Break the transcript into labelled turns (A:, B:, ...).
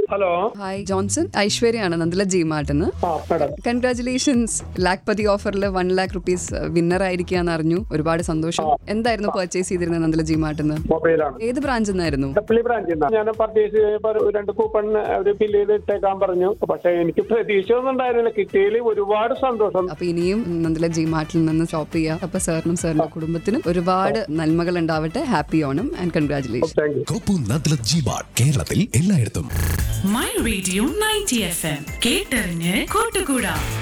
A: hello
B: hi Johnson ഐശ്വര്യാണ് Nandilath G മാർട്ടിന്ന്
A: ആ മാഡം
B: കൺഗ്രാചുലേഷൻസ് ലാക്ക് പതി ഓഫറിൽ വൺ ലാക്ക് റുപ്പീസ് വിന്നർ ആയിരിക്കാന്ന് അറിഞ്ഞു ഒരുപാട് സന്തോഷം എന്തായിരുന്നു പർച്ചേസ് ചെയ്തിരുന്നത് നന്ദല ജി മാർട്ടിന്ന്
A: മൊബൈലാണ്
B: ഏത് ബ്രാഞ്ചിൽ നിന്നായിരുന്നു
A: ഡപ്പള്ളി ബ്രാഞ്ചിൽ നിന്നാണ് ഞാൻ പർച്ചേസ് ചെയ്തപ്പോൾ രണ്ട് കൂപ്പൺ അവർ ഫില്ല് ചെയ്ത് ഇട്ടേക്കാൻ പറഞ്ഞു പക്ഷെ എനിക്ക് പ്രതീക്ഷ ഒന്നും ഉണ്ടായിരുന്നില്ല കിട്ടിയതിൽ ഒരുപാട് സന്തോഷം
B: അപ്പൊ ഇനിയും നന്ദല ജി മാർട്ടിൽ നിന്ന് ഷോപ്പ് ചെയ്യാം അപ്പൊ സാറിനും സാറിന്റെ കുടുംബത്തിനും ഒരുപാട് നന്മകൾ ഉണ്ടാവട്ടെ happy Onam and congratulation
A: thank you
C: കോപ്പു നദ്ല ജിമാർട്ട് കേരളത്തിൽ എല്ലായിടത്തും
D: my radio ninety F M കേട്ടറിഞ്ഞ് കൂട്ടുകൂടാ